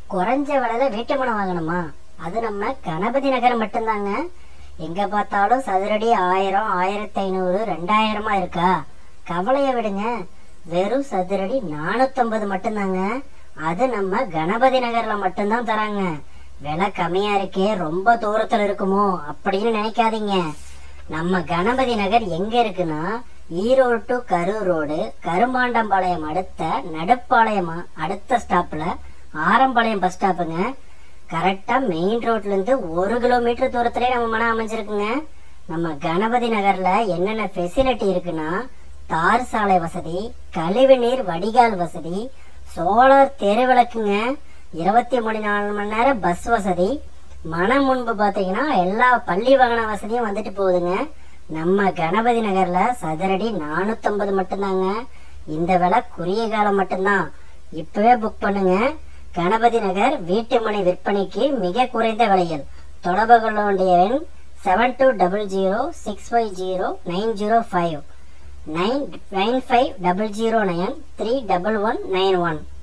குறைஞ்ச விலையில வீட்டு மனை வாங்கணுமா அது நம்ம கணபதி நகர் மட்டும்தாங்க எங்க பார்த்தாலும் சதுரடி ஆயிரம் ஆயிரத்தி ஐநூறு ரெண்டாயிரமா இருக்கா கவலைய விடுங்க வெறும் சதுரடி நானூத்தம்பது மட்டும்தாங்க அது நம்ம கணபதி நகர்ல மட்டும்தான் தராங்க விலை கம்மியா இருக்கே ரொம்ப தூரத்துல இருக்குமோ அப்படின்னு நினைக்காதீங்க நம்ம கணபதி நகர் எங்க இருக்குன்னா ஈரோடு டு கரூர் ரோடு கருமாண்டம்பாளையம் அடுத்த நடுப்பாளையம் அடுத்த ஸ்டாப்ல ஆரம்பாளையம் பஸ் ஸ்டாப்புங்க கரெக்டா மெயின் ரோட்ல இருந்து ஒரு கிலோமீட்டர் தூரத்திலே நம்ம மனம் அமைஞ்சிருக்குங்க நம்ம கணபதி நகர்ல என்னென்ன ஃபெசிலிட்டி இருக்குன்னா தார் சாலை வசதி கழிவுநீர் வடிகால் வசதி சோலார் தெருவிளக்குங்க இருபத்தி மூணு நாலு மணி நேரம் பஸ் வசதி மனம் முன்பு பாத்தீங்கன்னா எல்லா பள்ளி வாகன வசதியும் வந்துட்டு போகுதுங்க நம்ம கணபதி நகர்ல சதுரடி நானூத்தம்பது மட்டும்தாங்க இந்த விலை குறுகிய காலம் மட்டும்தான் இப்பவே புக் பண்ணுங்க கணபதி நகர் வீட்டு மனை விற்பனைக்கு மிக குறைந்த விலையில் தொடர்பு கொள்ள வேண்டிய எண் seven two double zero six five zero nine zero five nine nine five double zero nine three double one nine one